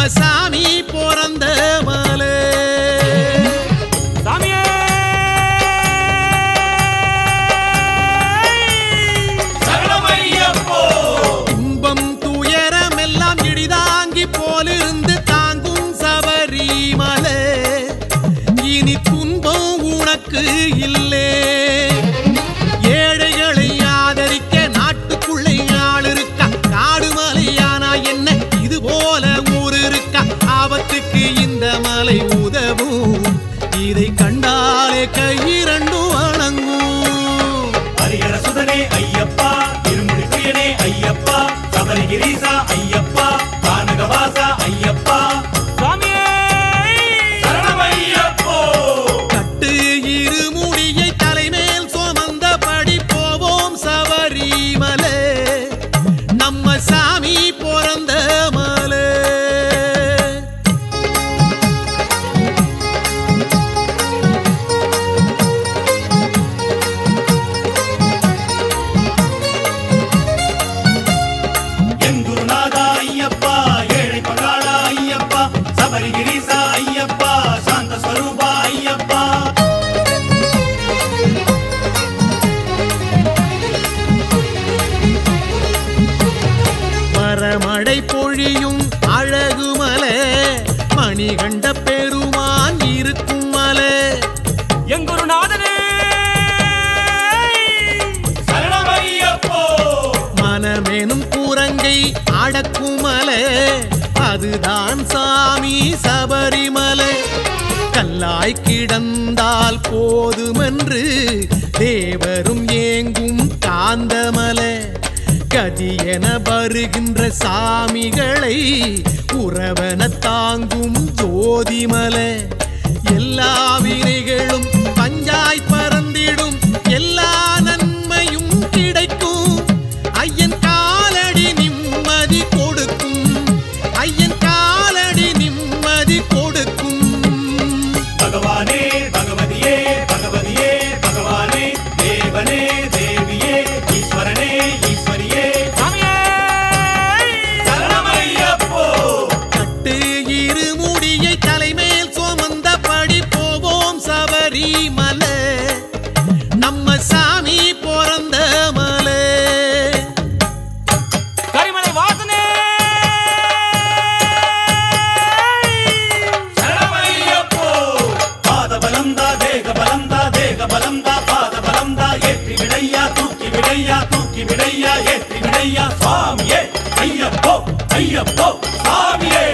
சாமி பிறந்த மலை சாமியே சரணமையப்போ துன்பம் துயரம் எல்லாம் இடிதாங்கி போலிருந்து தாங்கும் சபரிமலை இனி துன்பம் உனக்கு இல்லே ஏழைகளை ஆதரிக்க நாட்டுக்குள்ளே ஆள் இருக்கா காடு மலையானா என்ன இது போல ஊர் இருக்கா ஆபத்துக்கு இந்த மலை உதவும் இதை கண்டாலே கையிரண்டும் வணங்கும் ஹரிஹர சுதனே ஐயப்பா இருமுடி பிரியனே ஐயப்பா சபரிகிரீசா ஐயப்பா கானகவாசா ஐயப்பா சாமியே சரணமையப்போ கட்டு இருமுடியை தலைமேல் சுமந்தபடி போவோம் சபரிமலை நம்ம சாமி பிறந்த மலை என் குருநாதா ஐயப்பா ஏழை பகாளா ஐயப்பா சபரிகிரீசா ஐயப்பா சாந்த ஸ்வரூபா ஐயப்பா மரமடை பொழியும் அழகு மலை மணிகண்ட பெருமான் இருக்கும் மலை என் குருநாதனே சரணமையப்போ மனமெனும் கூரங்கை அடக்கும் மலை அதுதான் சாமி சபரிமலை கல்லாய் கிடந்தால் போதுமென்று தேவரும் ஏங்கும் காந்தமலை கதியென வருகின்ற சாமிகளை உறவன தாங்கும் ஜோதிமலை எல்லா வினைகளும் பஞ்சாய் பறந்திடும் எல்லா நன்மையும் கிடைக்கும் ஐயன் காலடி நிம்மதி கொடுக்கும் ஐயன் காலடி நிம்மதி கொடுக்கும் பகவானே பகவதியே பகவதியே பகவானே தேவனே தேவியே ஈஸ்வரனே ஈஸ்வரியே சாமியே சரணமையப்போ கட்டு இருமுடியை தலைமேல் சுமந்தபடி போவோம் சபரிமலை நம்ம சாமி பிறந்த மலை கரிமலை வாசனே சரணமையப்போ பாத பலந்தா தேக பலந்தா தேக பலந்தா பாத பலந்தா ஏற்றி விடையா தூக்கி விடையா தூக்கி விடையா ஏற்றி விடையா சுவாமியே ஐயப்போ ஐயப்போ சுவாமியே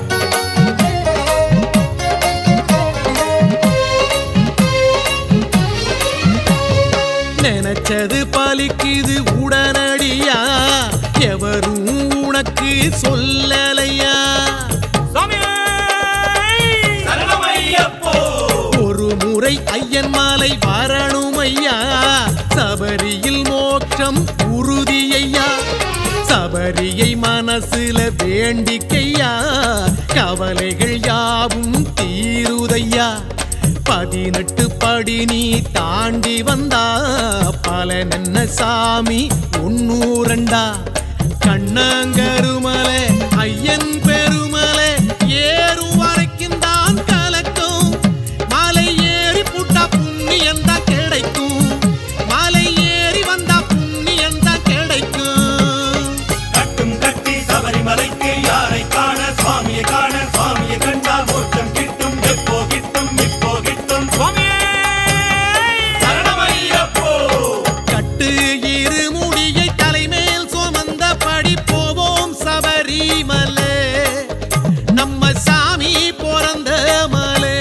நினைச்சது பலிக்குது உடனடியா எவரும் உனக்கு சொல்லலையா சாமியே சரணமையப்போ ஒரு முறை ஐயன் மாலை வரணும் ஐயா சபரியில் மோட்சம் உறுதி ஐயா சபரியை மனசுல வேண்டிக்கையா கவலைகள் யாவும் தீருதையா பதினெட்டு படி நீ தாண்டி வந்தா பல நன்ன சாமி ஒன்னூரண்டா கண்ணங்கருமலை ஐயன் பெருமலை ஏறும் வரைக்கும் தான் கலக்கும் மலை ஏறி புட்டா புண்ணியம் தான் கிடைக்கும் மலை ஏறி வந்தா புண்ணியம் தான் கிடைக்கும் கட்டும் கட்டி சபரிமலைக்கு யாரை காண சுவாமியை காண சுவாமியை கண்டால் மோட்சம் கிட்டும் எப்போ கிட்டும் இப்போ கிட்டும் சுவாமியே சரணமையப்போ கட்டு இருமுடியை தலைமேல் சுமந்தபடி போவோம் சபரிமலை நம்ம சாமி பிறந்த மலை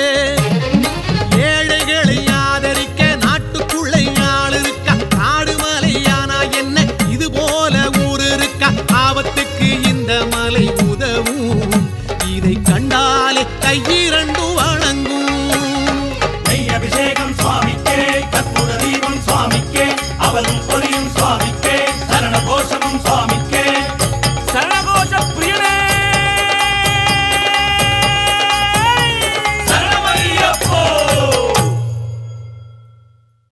ஏழைகளை ஆதரிக்க நாட்டுக்குள்ளே ஆள் இருக்கா காடு மலையானா என்ன இது போல ஊர் இருக்கா ஆபத்துக்கு இந்த மலை உதவும் இதை கண்டாலே கையிரண்டு வணங்கும் நெய் அபிஷேக